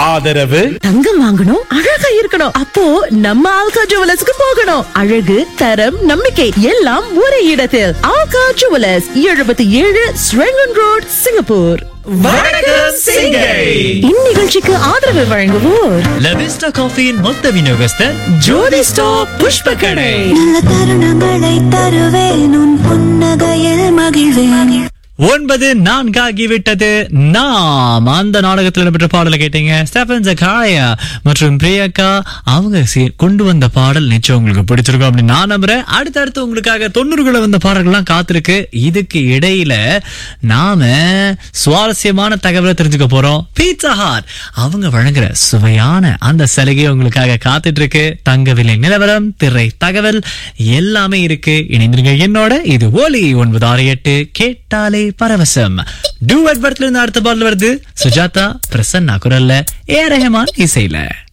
ஆதரவு தங்கம் வாங்கணும் அழகா இருக்கணும் அப்போ நம்ம ஆல்கா ஜுவலர்ஸ்க்கு போகணும் அழகு தரம் நம்பிக்கை எல்லாம் ஒரே இடத்தில் ஆல்கா ஜுவலர்ஸ் எழுபத்தி ஏழு ஸ்ரெங்கன் ரோட் சிங்கப்பூர் வணக்கம் சிங்கை இந்நிகழ்ச்சிக்கு ஆதரவு வழங்குவோர் லவிஸ்டா காஃபியின் மொத்த விநியோகஸ்தர் ஜோதி ஸ்டாப் புஷ்ப கடை நல்ல தருணங்களை தருவேன் உன் புன்னகையில் மகிழ்வேன் ஒன்பது நான்காகிவிட்டது நாம் அந்த நாடகத்தில் இடம்பெற்ற பாடலை கேட்டீங்க ஸ்டெஃபன் ஜகாயா மற்றும் பிரியங்கா அவங்க சே- கொண்டு வந்த பாடல் நிச்சயம் உங்களுக்கு பிடிச்சிருக்கும் அப்படின்னு நான் நம்புறேன் அடுத்தடுத்து உங்களுக்காக தொண்ணூறுகளை வந்த பாடல்கள்லாம் காத்திருக்கு இதுக்கு இடையில நாம சுவாரஸ்யமான தகவலை தெரிஞ்சுக்க போறோம் பீட்சா ஹாட் அவங்க வழங்குற சுவையான அந்த சலுகை உங்களுக்காக காத்துட்டு இருக்கு தங்க விலை நிலவரம் திரை தகவல் எல்லாமே இருக்கு இணைந்திருங்க என்னோட இது ஓலி ஒன்பது ஆறு எட்டு கேட்டாலே பரவசம் டூ படத்துல இருந்து அடுத்த பாடல் வருது சுஜாதா பிரசன்னா குரல்ல ஏ ரஹமான் இசையில